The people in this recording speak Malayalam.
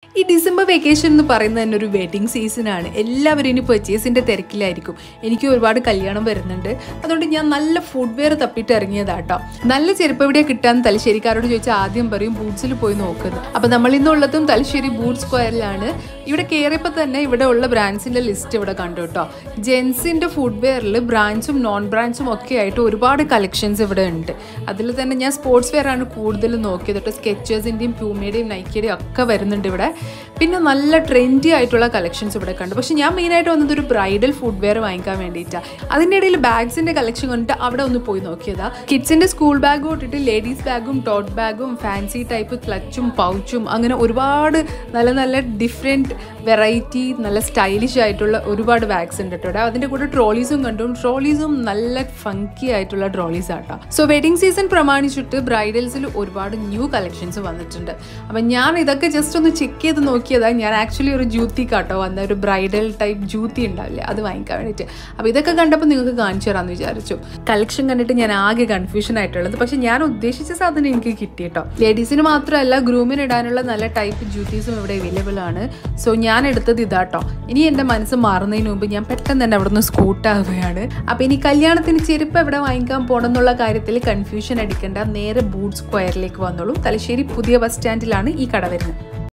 ഈ ഡിസംബർ വെക്കേഷൻ എന്ന് പറയുന്നത് തന്നെ ഒരു വെഡിങ് സീസണാണ് എല്ലാവരും ഇനി പർച്ചേസിൻ്റെ തിരക്കിലായിരിക്കും എനിക്ക് ഒരുപാട് കല്യാണം വരുന്നുണ്ട് അതുകൊണ്ട് ഞാൻ നല്ല ഫുഡ് വെയർ തപ്പിട്ട് ഇറങ്ങിയതാട്ടോ നല്ല ചെരുപ്പ് എവിടെയാണ് കിട്ടാന്ന് തലശ്ശേരിക്കാരോട് ചോദിച്ചാൽ ആദ്യം പറയും ബൂട്ട്സിൽ പോയി നോക്കുന്നത് അപ്പോൾ നമ്മൾ ഇന്നുള്ളതും തലശ്ശേരി ബൂട്ട് സ്ക്വയറിലാണ് ഇവിടെ കയറിയപ്പോൾ തന്നെ ഇവിടെ ഉള്ള ബ്രാൻഡ്സിൻ്റെ ലിസ്റ്റ് ഇവിടെ കണ്ടു കേട്ടോ ജെൻസിൻ്റെ ഫുഡ് വെയറിൽ ബ്രാൻഡ്സും നോൺ ബ്രാൻഡ്സും ഒക്കെ ആയിട്ട് ഒരുപാട് കളക്ഷൻസ് ഇവിടെ ഉണ്ട് അതിൽ തന്നെ ഞാൻ സ്പോർട്സ് വെയർ ആണ് കൂടുതൽ നോക്കിയത് കേട്ടോ സ്കെച്ചേഴ്സിൻ്റെയും പ്യൂമയുടെയും നൈക്കിയുടെയും ഒക്കെ വരുന്നുണ്ട് ഇവിടെ പിന്നെ നല്ല ട്രെൻഡി ആയിട്ടുള്ള കളക്ഷൻസ് ഇവിടെ കണ്ടു പക്ഷേ ഞാൻ മെയിനായിട്ട് വന്നത് ഒരു ബ്രൈഡൽ ഫുഡ് വെയർ വാങ്ങിക്കാൻ വേണ്ടിയിട്ടാണ് അതിൻ്റെ ഇടയിൽ ബാഗ്സിൻ്റെ കളക്ഷൻ കണ്ടിട്ട് അവിടെ ഒന്ന് പോയി നോക്കിയതാ കിഡ്സിൻ്റെ സ്കൂൾ ബാഗ് തൊട്ടിട്ട് ലേഡീസ് ബാഗും ടോട്ട് ബാഗും ഫാൻസി ടൈപ്പ് ക്ലച്ചും പൗച്ചും അങ്ങനെ ഒരുപാട് നല്ല നല്ല ഡിഫറെൻറ്റ് വെറൈറ്റി നല്ല സ്റ്റൈലിഷ് ആയിട്ടുള്ള ഒരുപാട് ബാഗ്സ് ഉണ്ട് കേട്ടോ അതിൻ്റെ കൂടെ ട്രോളീസും കണ്ടു ട്രോളീസും നല്ല ഫങ്കി ആയിട്ടുള്ള ട്രോളീസ് ആട്ടോ സോ വെഡിങ് സീസൺ പ്രമാണിച്ചിട്ട് ബ്രൈഡൽസിൽ ഒരുപാട് ന്യൂ കളക്ഷൻസ് വന്നിട്ടുണ്ട് അപ്പം ഞാൻ ഇതൊക്കെ ജസ്റ്റ് ഒന്ന് ചെക്ക് ചെയ്ത് നോക്കിയതാണ് ഞാൻ ആക്ച്വലി ഒരു ജൂത്തി കാട്ടോ വന്ന ഒരു ബ്രൈഡൽ ടൈപ്പ് ജൂത്തി ഉണ്ടാവില്ലേ അത് വാങ്ങിക്കാൻ വേണ്ടിയിട്ട് അപ്പോൾ ഇതൊക്കെ കണ്ടപ്പോൾ നിങ്ങൾക്ക് കാണിച്ചു തരാമെന്ന് വിചാരിച്ചു കളക്ഷൻ കണ്ടിട്ട് ഞാൻ ആകെ കൺഫ്യൂഷൻ ആയിട്ടുള്ളത് പക്ഷെ ഞാൻ ഉദ്ദേശിച്ച സാധനം എനിക്ക് കിട്ടി കേട്ടോ ലേഡീസിന് മാത്രമല്ല ഗ്രൂമിന് ഇടാനുള്ള നല്ല ടൈപ്പ് ജൂത്തീസും ഇവിടെ അവൈലബിൾ ആണ് സോ ഞാൻ എടുത്തത് ഇതാട്ടോ ഇനി എൻ്റെ മനസ്സ് മാറുന്നതിന് മുമ്പ് ഞാൻ പെട്ടെന്ന് തന്നെ അവിടെ നിന്ന് സ്കൂട്ടാവുകയാണ് അപ്പോൾ ഇനി കല്യാണത്തിന് ചെരുപ്പ് എവിടെ വാങ്ങിക്കാൻ പോകണം എന്നുള്ള കാര്യത്തിൽ കൺഫ്യൂഷൻ അടിക്കേണ്ട നേരെ ബൂട്ട് സ്ക്വയറിലേക്ക് വന്നോളൂ തലശ്ശേരി പുതിയ ബസ് സ്റ്റാൻഡിലാണ് ഈ കട വരുന്നത്